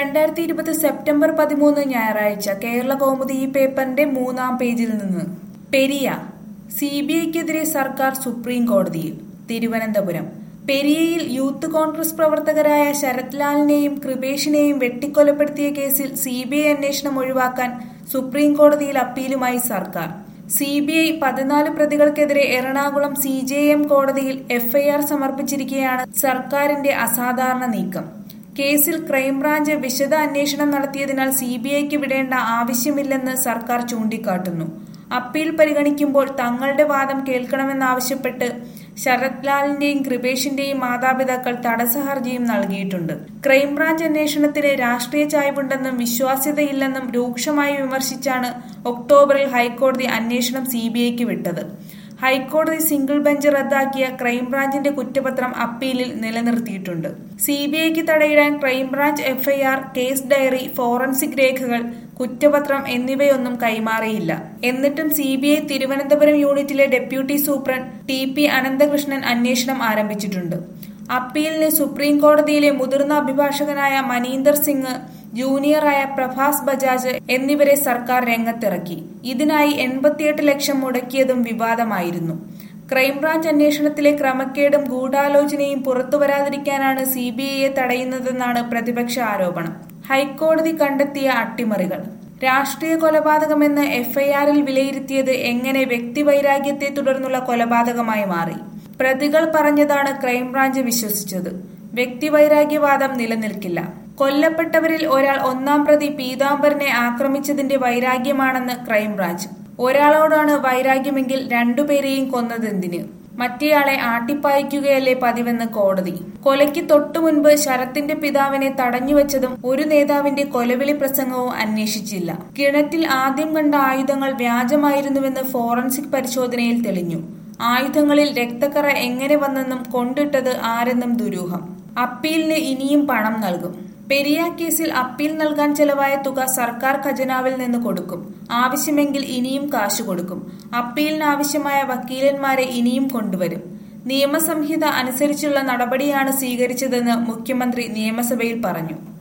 രണ്ടായിരത്തി ഇരുപത് സെപ്റ്റംബർ പതിമൂന്ന് ഞായറാഴ്ച കേരള കൗമുദി ഈ പേപ്പറിന്റെ മൂന്നാം പേജിൽ നിന്ന് പെരിയ സി ബി ഐക്കെതിരെ സർക്കാർ സുപ്രീം കോടതിയിൽ തിരുവനന്തപുരം പെരിയയിൽ യൂത്ത് കോൺഗ്രസ് പ്രവർത്തകരായ ശരത് ലാലിനെയും കൃപേഷിനെയും വെട്ടിക്കൊലപ്പെടുത്തിയ കേസിൽ സി ബി ഐ അന്വേഷണം ഒഴിവാക്കാൻ സുപ്രീം കോടതിയിൽ അപ്പീലുമായി സർക്കാർ സി ബി ഐ പതിനാല് പ്രതികൾക്കെതിരെ എറണാകുളം സി ജെ എം കോടതിയിൽ എഫ്ഐആർ സമർപ്പിച്ചിരിക്കെയാണ് സർക്കാരിന്റെ അസാധാരണ നീക്കം കേസിൽ ക്രൈംബ്രാഞ്ച് വിശദ അന്വേഷണം നടത്തിയതിനാൽ സി ബി ഐക്ക് വിടേണ്ട ആവശ്യമില്ലെന്ന് സർക്കാർ ചൂണ്ടിക്കാട്ടുന്നു അപ്പീൽ പരിഗണിക്കുമ്പോൾ തങ്ങളുടെ വാദം കേൾക്കണമെന്നാവശ്യപ്പെട്ട് ശരത് ലാലിന്റെയും കൃപേഷിന്റെയും മാതാപിതാക്കൾ തടസ്സ ഹർജിയും നൽകിയിട്ടുണ്ട് ക്രൈംബ്രാഞ്ച് അന്വേഷണത്തിന് രാഷ്ട്രീയ ചായ്വുണ്ടെന്നും വിശ്വാസ്യതയില്ലെന്നും രൂക്ഷമായി വിമർശിച്ചാണ് ഒക്ടോബറിൽ ഹൈക്കോടതി അന്വേഷണം സി ബി ഐക്ക് വിട്ടത് ഹൈക്കോടതി സിംഗിൾ ബെഞ്ച് റദ്ദാക്കിയ ക്രൈംബ്രാഞ്ചിന്റെ കുറ്റപത്രം അപ്പീലിൽ നിലനിർത്തിയിട്ടുണ്ട് സി ബി ഐക്ക് തടയിടാൻ crime branch FIR case diary forensic രേഖകൾ കുറ്റപത്രം എന്നിവയൊന്നും കൈമാറിയില്ല എന്നിട്ടും സി ബി ഐ തിരുവനന്തപുരം യൂണിറ്റിലെ deputy superintendent T P Ananthakrishnan അന്വേഷണം ആരംഭിച്ചിട്ടുണ്ട് അപ്പീലിന് സുപ്രീം കോടതിയിലെ മുതിർന്ന അഭിഭാഷകനായ മനീന്ദർ സിംഗ് ജൂനിയറായ പ്രഭാസ് ബജാജ് എന്നിവരെ സർക്കാർ രംഗത്തിറക്കി ഇതിനായി എൺപത്തിയെട്ട് ലക്ഷം മുടക്കിയതും വിവാദമായിരുന്നു ക്രൈംബ്രാഞ്ച് അന്വേഷണത്തിലെ ക്രമക്കേടും ഗൂഢാലോചനയും പുറത്തുവരാതിരിക്കാനാണ് സി ബി ഐയെ തടയുന്നതെന്നാണ് പ്രതിപക്ഷ ആരോപണം ഹൈക്കോടതി കണ്ടെത്തിയ അട്ടിമറികൾ രാഷ്ട്രീയ കൊലപാതകമെന്ന് എഫ്ഐആറിൽ വിലയിരുത്തിയത് എങ്ങനെ വ്യക്തിവൈരാഗ്യത്തെ തുടർന്നുള്ള കൊലപാതകമായി മാറി പ്രതികൾ പറഞ്ഞതാണ് ക്രൈംബ്രാഞ്ച് വിശ്വസിച്ചത് വ്യക്തിവൈരാഗ്യവാദം നിലനിൽക്കില്ല കൊല്ലപ്പെട്ടവരിൽ ഒരാൾ ഒന്നാം പ്രതി പീതാംബരനെ ആക്രമിച്ചതിന്റെ വൈരാഗ്യമാണെന്ന് ക്രൈംബ്രാഞ്ച് ഒരാളോടാണ് വൈരാഗ്യമെങ്കിൽ രണ്ടുപേരെയും കൊന്നതെന്തിന് മറ്റേയാളെ ആട്ടിപ്പായിക്കുകയല്ലേ പതിവെന്ന് കോടതി കൊലയ്ക്ക് തൊട്ടുമുൻപ് ശരത്തിന്റെ പിതാവിനെ തടഞ്ഞുവെച്ചതും ഒരു നേതാവിന്റെ കൊലവിളി പ്രസംഗവും അന്വേഷിച്ചില്ല കിണറ്റിൽ ആദ്യം കണ്ട ആയുധങ്ങൾ വ്യാജമായിരുന്നുവെന്ന് ഫോറൻസിക് പരിശോധനയിൽ തെളിഞ്ഞു ആയുധങ്ങളിൽ രക്തക്കറ എങ്ങനെ വന്നെന്നും കൊണ്ടിട്ടത് ആരെന്നും ദുരൂഹം അപ്പീലിന് ഇനിയും പണം നൽകും പെരിയ കേസിൽ അപ്പീൽ നൽകാൻ ചെലവായ തുക സർക്കാർ ഖജനാവിൽ നിന്ന് കൊടുക്കും ആവശ്യമെങ്കിൽ ഇനിയും കാശ് കൊടുക്കും അപ്പീലിന് ആവശ്യമായ വക്കീലന്മാരെ ഇനിയും കൊണ്ടുവരും നിയമസംഹിത അനുസരിച്ചുള്ള നടപടിയാണ് സ്വീകരിച്ചതെന്ന് മുഖ്യമന്ത്രി നിയമസഭയിൽ പറഞ്ഞു